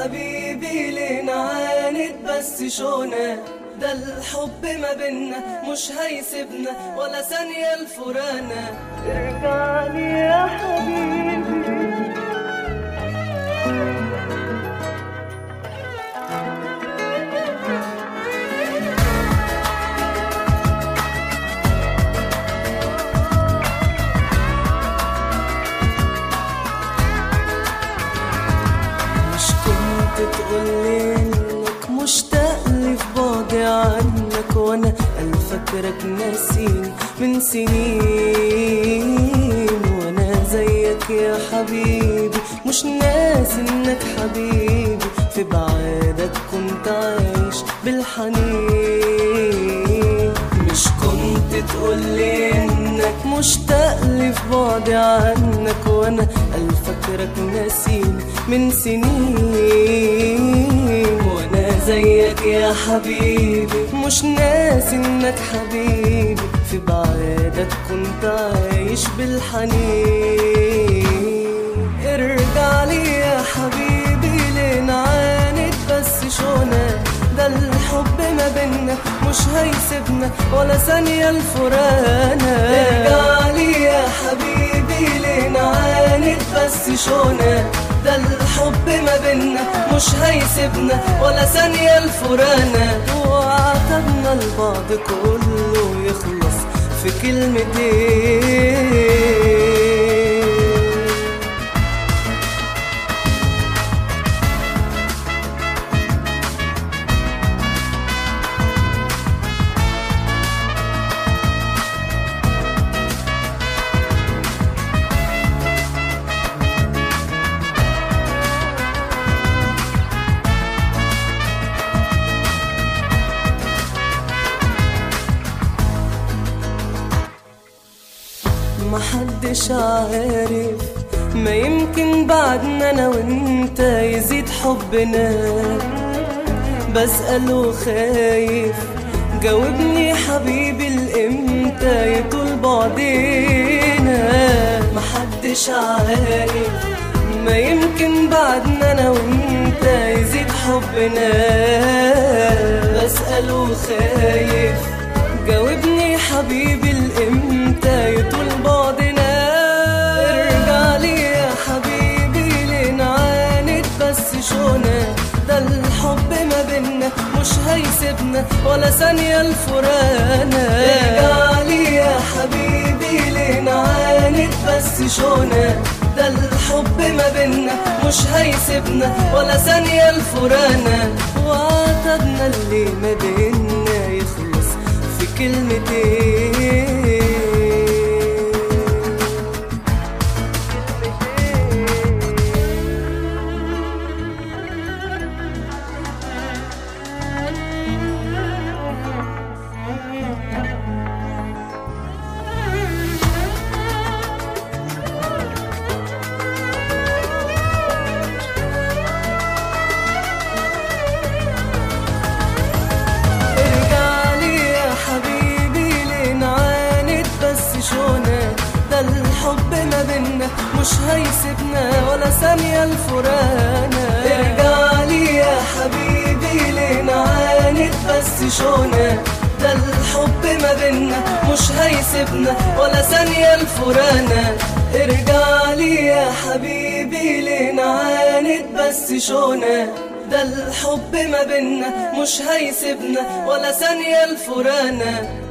حبيبي ليه نعاند بس شونا ده الحب ما بينا مش هيسيبنا ولا ثانية الفرانا ارجع لي يا حبيبي مش كنت تقولي انك مشتاق لي في بعدي عنك وانا الفكرك ناسيني من سنين وانا زيك يا حبيبي مش ناسي انك حبيبي في بعادك كنت عايش بالحنين مش كنت تقولي انك مشتاق لي في بعدي عنك وانا الفكرك ناسيني من سنين وانا زيك يا حبيبي مش ناسي انك حبيبي في بعادك كنت عايش بالحنين ارجع لي يا حبيبي ليه نعاند بس شونا ده الحب ما بينا مش هيسيبنا ولا ثانية الفرانا ارجع لي يا حبيبي ليه نعاند بس شونا ده الحب ما بينا مش هيسيبنا ولا ثانية الفرانا وعتبنا البعض كله يخلص في كلمتين محدش عارف ما يمكن بعدنا انا وانت يزيد حبنا بسأل وخايف جاوبني حبيبي الامتى يطول بعدنا محدش عارف ما يمكن بعدنا انا وانت يزيد حبنا بسأل وخايف جاوبني حبيبي الامتى يطول بعدنا ارجع لي يا حبيبي ليه نعاند بس شونا ده الحب ما بينا مش هيسيبنا ولا ثانية الفرانا ارجع لي يا حبيبي ليه نعاند بس شونا ده الحب ما بينا مش هيسيبنا ولا ثانية الفرانا وعتبنا اللي ما بينا يخلص في كلمتين ارجع لي يا حبيبي ليه نعاند بس شونا ده الحب ما بينا مش هيسيبنا ولا ثانية الفرانا ارجع لي يا حبيبي ليه نعاند بس شونا ده الحب ما بينا مش هيسيبنا ولا ثانية الفرانا ارجع لي يا حبيبي ليه نعاند بس شونا ده الحب ما بينا مش هيسيبنا ولا ثانية الفرانا